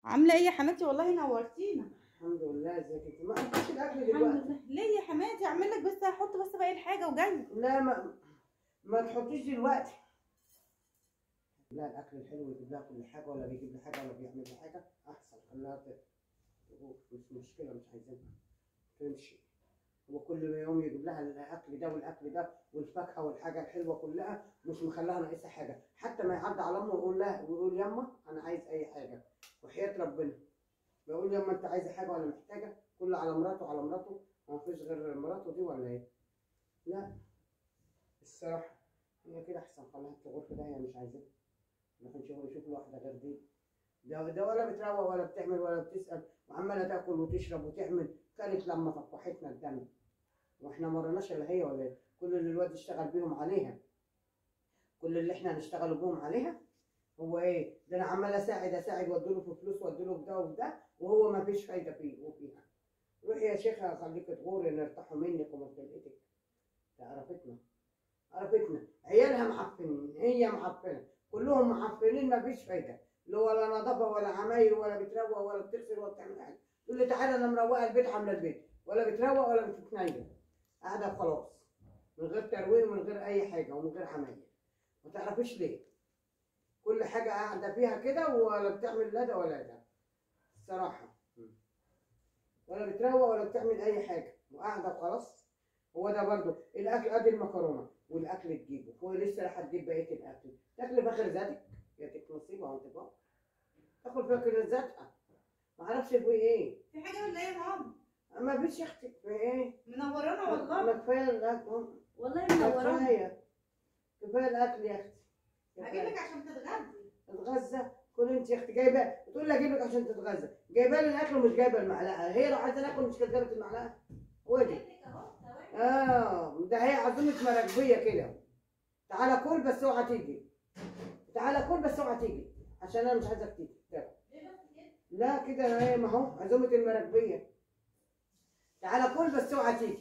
عامله ايه يا حماتي والله نورتينا الحمد لله ازيك انت ما اكلتش الاكل الحمد دلوقتي لله ليه يا حماتي اعمل لك بس هحط بس باقي الحاجه وجاي لا ما ما تحطيش دلوقتي لا الاكل الحلو يجيب لها كل حاجه ولا بيجيب لها حاجه ولا بيعمل لها حاجه احسن خليها ت- تروح مش مشكله مش عايزينها تمشي هو كل يوم يجيب لها الاكل ده والاكل ده والفاكهه والحاجه الحلوه كلها مش مخليها ناقصها حاجه حتى ما يعدي على امه ويقول لها ويقول يما انا عايز اي حاجه وحياه ربنا بيقول يما انت عايزه حاجه ولا محتاجه كله على مراته على مراته ما فيش غير مراته دي ولا ايه لا الصراحه هي كده احسن خليها في الغرفه ده هي مش عايزاها لكن شوف يشوف له واحده غير دي ده ده ولا بتروق ولا بتعمل ولا بتسال وعماله تاكل وتشرب وتعمل كانت لما طفحتنا الدم واحنا ما رناش الا هي ولا إيه؟ كل اللي الواد اشتغل بيهم عليها كل اللي احنا هنشتغل بيهم عليها هو ايه ده انا عمال اساعد اساعد واديله في فلوس واديله في ده وفي ده وهو ما فيش فايده فيه وفيها روحي يا شيخه خليك تغوري نرتاحوا منك ومن خلقتك ده عرفتنا عرفتنا عيالها معفنين هي معفنه كلهم معفنين ما فيش فايده لا ولا نظافه ولا عماير ولا بتروق ولا بتغسل ولا بتعمل حاجه تقول لي تعالى انا مروقه البيت عامله البيت ولا بتروق ولا بتتنيل قاعده خلاص من غير ترويق ومن غير اي حاجه ومن غير عماير ما تعرفيش ليه كل حاجه قاعده فيها كده ولا بتعمل لا ده ولا ده الصراحه ولا بتروق ولا بتعمل اي حاجه وقاعده وخلاص هو ده برضو الاكل ادي المكرونه والاكل تجيبه هو لسه راح تجيب بقيه الاكل تاكل في اخر ذاتك يا مصيبه وانت بقى تاكل في اخر ذاتها ما اعرفش في ايه في حاجه ولا ايه يا ماما ما فيش يا اختي في ايه منورانا ما والله كفايه الاكل والله ما منورانا كفايه كفايه الاكل يا اختي هجيب لك عشان تتغدي اتغذى كل انت يا اختي جايبه بتقول لي اجيب لك عشان تتغذى جايبه لي الاكل ومش جايبه المعلقه هي لو عايزه ناكل مش كانت جابت المعلقه ودي اه ده هي عزومه مراكبيه كده تعالى كل بس اوعى تيجي تعالى كل بس اوعى تيجي عشان انا مش عايزك تيجي تعال. لا كده هي ما هو عزومه المراكبيه تعالى كل بس اوعى تيجي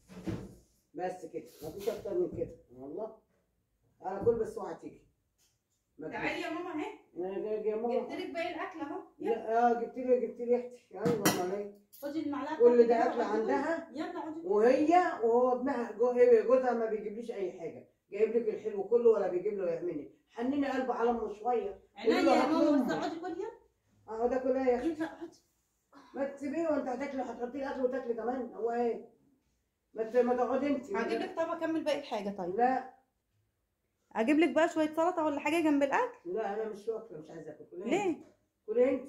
بس كده مفيش اكتر من كده والله تعالى كل بس اوعى تيجي ما تجيش. تعالي يا ماما اهي انا جاي يا ماما جبت لك باقي الاكل اهو يلا لا اه جبت لي جبت لي اختي ايوه امال ايه خدي المعلقه كل بتاعتك ده كده اكل وحطي عندها كل- يلا عودي وهي وهو ابنها جو- إيه، جوزها ما بيجيبليش اي حاجه جايب لك الحلو كله ولا بيجيب له يعملي حنني قلبه على امه شويه عينيا قولي له يا هات ماما بس لأمه. اقعدي كل يلا اهو ده كلها يا اختي يلا اقعدي ما تسيبيه وانت هتاكلي هتحطي لي اكل وتاكلي كمان هو ايه ما ت- ما تقعدي انت هجيب لك طبق اكمل باقي الحاجه طيب لا اجيب لك بقى شويه سلطه ولا حاجه جنب الاكل لا انا مش واكله مش عايزه اكل كلها ليه انت. كلها انت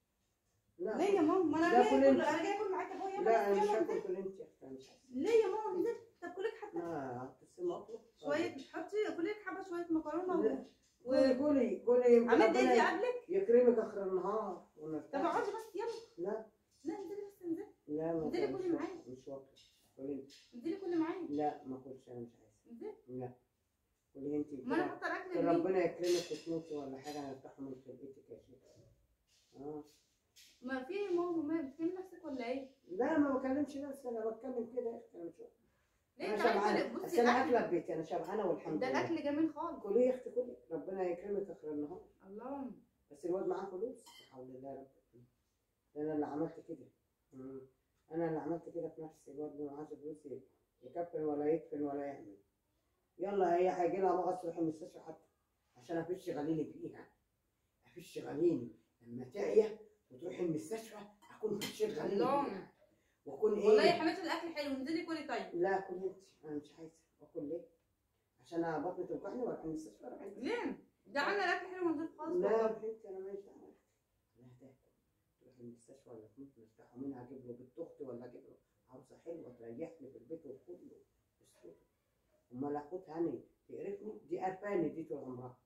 لا ليه يا ماما ما انا لا، جايه كل اكل انت. انا جايه اكل معاك ابويا لا انا يلا مش يلا هاكل انزلي. كل انت يا اختي، أنا مش عايزه ليه يا ماما انزلي طب كلك حبه لا هتسمى اطلب شويه حطي كلك حبه شويه مكرونه لا. و... كلي كلي كلي يمكن عملت ربنا ايه قبلك يكرمك اخر النهار طب ونرتاح اقعدي بس يلا لا لا انزلي بس انزلي لا ما انزلي مش كلي واكل- معايا. مش واكل كلي انزلي كل معايا لا ما اكلش انا مش عايزه انزلي لا كلي انت ما انا حاطه الاكل لمين ربنا يكرمك وتموتي ولا حاجه هنفتحه من خلقتك يا شيخ اه ما في ماما ما بتكلمي نفسك ولا ايه لا ما بكلمش نفسي انا بتكلم كده يا اختي انا مش واكل. ليه انا انت عايزه شبعانه بصي بس انا الاكل اكله ببيتي انا شبعانه والحمد ده لله الاكل جميل خالص كلي يا اختي كلي ربنا يكرمك اخر النهار الله بس الواد معاه فلوس لا حول الله يا رب ده انا اللي عملت كده مم. انا اللي عملت كده في نفسي الواد اللي معاه فلوس يكفن ولا يكفن ولا يعمل يلا هي هيجي لها مغص تروح المستشفى حتى عشان افش غليلي فيها افش غليلي لما تعيا وتروح المستشفى اكون فشيت غليلي الله. فيها واكون ايه والله يا حماتي الاكل حلو انزلي كلي طيب لا كل انت انا مش عايزه اكل ليه عشان انا بطني توجعني واروح المستشفى اروح انت ليه ده عندنا الاكل حلو ونضيف خالص لا والله. بنتي انا ماليش دعوه لا تاكل تروح المستشفى ولا تموت نفتحه منها اجيب له بنت اختي ولا اجيب له عروسه حلوه تريحني في البيت وكله اسكت امال اخدها انا تقرفني دي قرفاني دي طول عمرها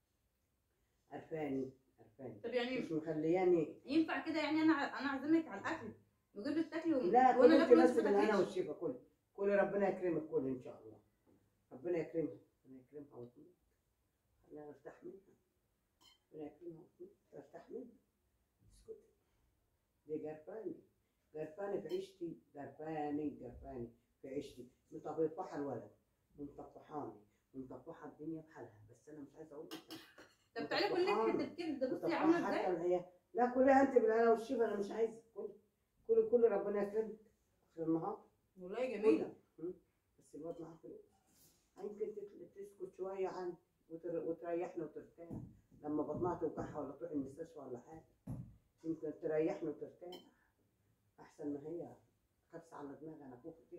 قرفاني قرفاني طب يعني مش مخلياني ينفع كده يعني انا انا اعزمك على الاكل نجيب لك تاكلي وم- لا كل وانا انت ناكل بس وانت ما بالهنا تاكليش والشفا كل كل ربنا يكرمك كل ان شاء الله ربنا يكرمها ربنا يكرمها وتموت خليها ارتاح منها ربنا يكرمها وتموت ارتاح منها اسكت دي جرفاني جرفاني في عيشتي جرفاني جرفاني في عيشتي مطفحة الولد ومطفحاني ومطفحة الدنيا بحالها بس انا مش عايزه اقول إيه. طب تعالي كل لك حته كبده بصي مطفحة عامله حتى ازاي اللي هي لا كلها انت بالهنا والشفا انا مش عايزه كل كل كل ربنا يكرمك اخر النهار والله جميله مم. بس الواد معاه فلوس يمكن تت- تسكت شويه عن وتر- وتريحنا وترتاح لما بطنها توجعها ولا تروح المستشفى ولا حاجه يمكن تريحنا وترتاح احسن ما هي كبسه على دماغي انا فوق كده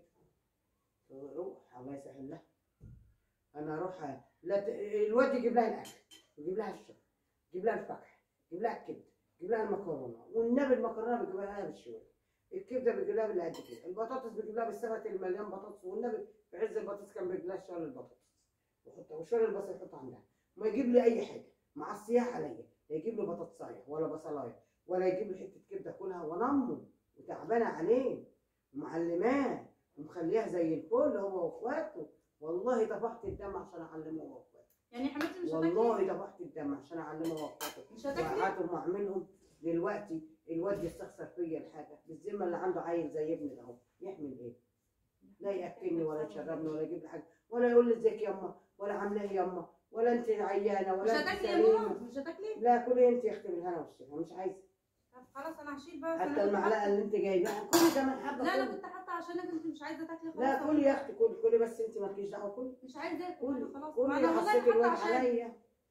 روح الله يسهل لها انا اروح لا ت... الواد يجيب لها الاكل ويجيب لها الشرب يجيب لها الفاكهه يجيب لها الكبده يجيب لها المكرونه والنبي المكرونه بيجيب لها بالشويه الكبده بيجيب لها بالقد كده البطاطس بيجيب لها بالسبت المليان بطاطس والنبي في عز البطاطس كان بيجيب لها شوال البطاطس ويحطها وشوال البصل يحطها عندها ما يجيب لي اي حاجه معصيها عليا لا يجيب لي بطاطسايه ولا بصلايه ولا يجيب لي حته كبده كلها ونمه وتعبانه عليه ومعلماه ومخليها زي الفل هو واخواته والله طفحت الدم عشان اعلمه هو واخواته يعني يا حماتي مش والله هتاكلي طفحت الدم عشان اعلمه هو واخواته مش هتاكلي وقعدتهم واعملهم دلوقتي الواد يستخسر فيا الحاجه بالذمه اللي عنده عيل زي ابني ده اهو يعمل ايه؟ لا ياكلني ولا يشربني ولا يجيب لي حاجه ولا يقول لي ازيك يما ولا عامله ايه يما ولا انت عيانه مش ولا انت هتاكلي يا سليمه ماما مش هتاكلي لا كلي انت يا اختي بالهنا والشفا مش عايزه طب خلاص انا هشيل بقى حتى أنا كنت المعلقه اللي انت جايباها كلي ده من حبه لا انا كلي. كنت حاطه عشانك انت مش عايزه تاكلي خلاص لا كلي يا اختي كلي كلي بس انت مالكيش دعوه كلي مش عايزه اكل كلي أنا خلاص كلي ما انا والله حسيت حاطه الواد عشان عليا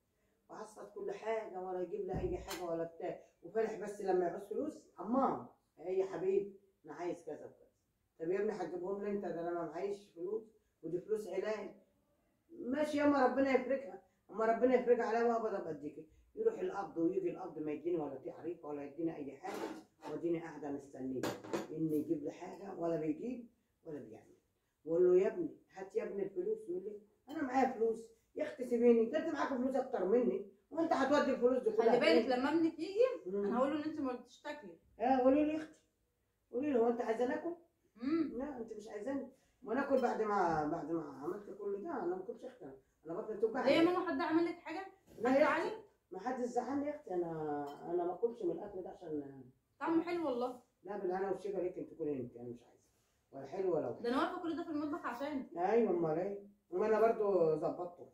وحصلت كل حاجه ولا يجيب لي اي حاجه ولا بتاع وفرح بس لما يعوز فلوس عمام ايه يا حبيبي انا عايز كذا وكذا طب يا ابني هتجيبهم لي انت ده انا ما معيش فلوس ودي فلوس علاج ماشي ياما ربنا يفرجها اما ربنا يفرجها عليا وابدا ابقى اديكي يروح القبض ويجي القبض ما يديني ولا تعريف ولا يديني اي حاجه واديني قاعده مستنيه ان يجيب لي حاجه ولا بيجيب ولا بيعمل واقول له يا ابني هات يا ابني الفلوس يقول لي انا معايا فلوس يا اختي سيبيني ده انت معاك فلوس اكتر مني وانت هتودي الفلوس دي كلها خلي بالك فين؟ لما ابنك يجي مم. انا هقول له ان انت ما رضيتيش تاكلي اه قولي لي يا اختي قولي لي هو انت عايزه ناكل؟ امم لا انت مش عايزاني ما ناكل بعد ما بعد ما عملت كل ده انا ما كنتش اختي انا بطني ليه يا توجعني ماما حد عمل لك حاجه لا حد يا علي اختي ما حدش زعلني يا اختي انا انا ما اكلش من الاكل ده عشان طعمه حلو والله لا بالهنا والشفا ليك انت كلي انت انا مش عايزه ولا حلو ولا وحش ده انا واقفه كل ده في المطبخ عشان ايوه امال ايه وما انا برضو ظبطته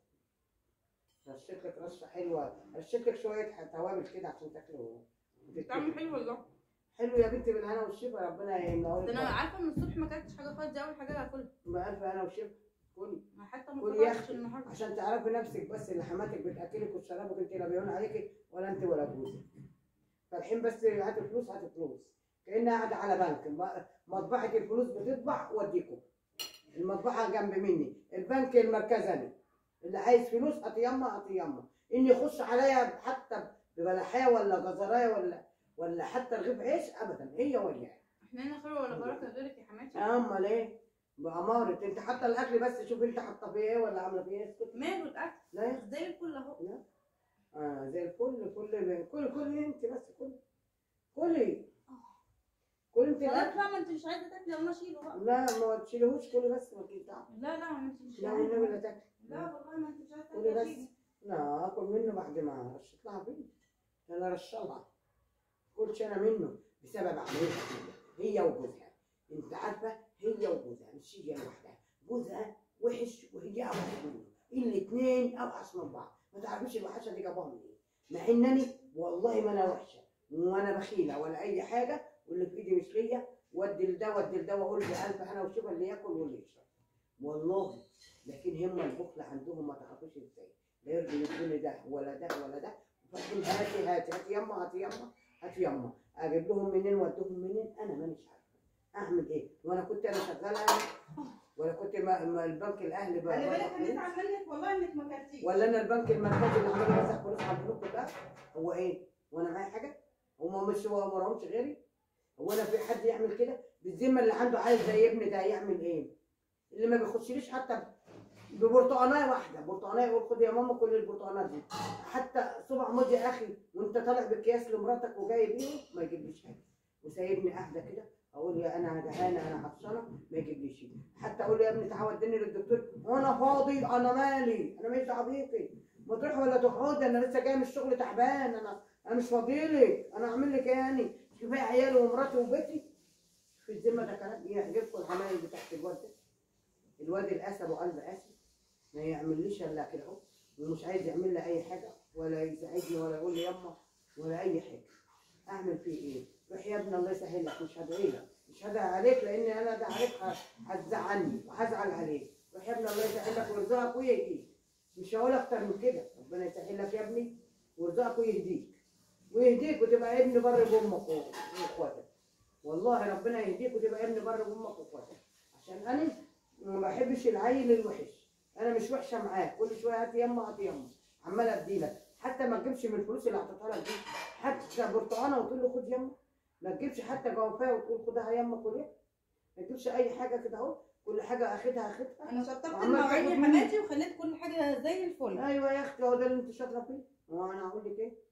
رشيت لك رشه حلوه رشيت لك شويه ح- توابل كده عشان تاكلوا طعمه حلو والله حلو يا بنتي بالهنا والشفا ربنا يمنعه ده لك انا عارفه من الصبح ما اكلتش حاجه خالص دي اول حاجه هاكلها بألف هنا وشفا كلي ما حتى ما قولي يا فطرتش أختي. النهارده عشان تعرفي نفسك بس اللي حماتك بتاكلك وتشربك انت لا بيهون عليكي ولا انت ولا جوزك فالحين بس هات الفلوس هات الفلوس كانها قاعده على بنك م- مطبعه الفلوس بتطبع واديكم المطبعه جنب مني البنك المركزي اللي عايز فلوس هات يما هات يما ان يخش عليا حتى ببلحيه ولا جزرايه ولا ولا حتى رغيف عيش ابدا هي وياه احنا هنا خير ولا بركه غيرك يا حماتي امال ايه بأمارة انت حتى الاكل بس شوف انت حاطه فيه ايه ولا عامله فيه ايه اسكت ماله الاكل لا يا زي الفل اهو آه زي الفل كل كل كل انت بس كل كلي كل انت خلاص الاكل بقى ما انت مش عايزه تاكلي اقوم اشيله بقى لا ما تشيلهوش كل بس ما تجيش تعب لا لا ما انت مش لا عايزة. والنبي لا تاكل لا والله ما انت مش عايزه كلي تاكلي بس أشيله. لا اكل منه بعد ما رشيت لها فيه انا رشلها كلش انا منه بسبب عمليه هي وجوزها انت عارفه هي وجوزها مش هي لوحدها جوزها وحش وهي اوحش منه الاثنين اوحش من بعض ما تعرفيش الوحشه دي جابوها منين مع انني والله ما انا وحشه وانا بخيله ولا اي حاجه واللي في ايدي مش ليا ودي لده ودي لده واقول بألف انا وشوف اللي ياكل واللي يشرب والله لكن هم البخل عندهم ما تعرفوش ازاي لا يرضوا يدوني ده ولا ده ولا ده وبعدين هاتي هاتي هاتي يما هاتي يما هاتي يما اجيب لهم منين وادوهم منين انا مانيش عارفه اعمل ايه وانا كنت انا شغاله ولا كنت ما ما البنك الاهلي بقى خلي بالك هنزعل منك والله انك ما كلتيش ولا انا البنك المركزي اللي عمال يوزع فلوس على البنوك كلها هو ايه؟ وانا معايا حاجه؟ هما مش هو ما وراهمش غيري؟ هو انا في حد يعمل كده؟ بالذمه اللي عنده عايز زي ابني ده يعمل ايه؟ اللي ما بيخشليش حتى ببرتقانايه واحده، برتقانايه يقول خد يا ماما كل البرتقانات دي، حتى صبع مد يا اخي وانت طالع باكياس لمراتك وجاي بيهم ما يجيبليش حاجه، وسايبني قاعده كده اقول يا انا جعانه انا عطشانه ما يجيبليش شيء، حتى اقول له يا ابني تعالى وديني للدكتور وانا فاضي انا مالي انا ماليش دعوه بيكي ما تروح ولا تقعد انا لسه جاي من الشغل تعبان انا انا مش فاضيلك انا اعمل لك ايه يعني شوفي عيالي ومراتي وبيتي في الذمه ده كلام يعجبكم العمايل بتاعت الواد ده الواد الاسد وقلب اسد ما يعمليش الا كده اهو ومش عايز يعمل لي اي حاجه ولا يساعدني ولا يقول لي يما ولا اي حاجه اعمل فيه ايه روح يا ابني الله يسهل لك مش هدعي لك مش هدعي عليك لان انا ده عليك ه- هتزعلني وهزعل عليك روح يا ابني الله يسهل لك ويرزقك ويهديك مش هقول اكتر من كده ربنا يسهل لك يا ابني ويرزقك ويهديك ويهديك وتبقى ابن بر بامك و- واخواتك والله ربنا يهديك وتبقى ابن بر بامك واخواتك عشان انا ما بحبش العيل الوحش انا مش وحشه معاك كل شويه هات يما هات يما عمال اديلك حتى ما تجيبش من الفلوس اللي اعطيتها لك دي حتى برتقانه وتقول له خد يما ما تجيبش حتى جوافه وتقول خدها يما كلها ما تجيبش اي حاجه كده اهو كل حاجه اخدها اخدها انا شطبت وعمال المواعيد تاخد يا مني. حماتي وخليت كل حاجه زي الفل ايوه يا اختي هو ده اللي انت شاطره فيه هو انا هقول لك ايه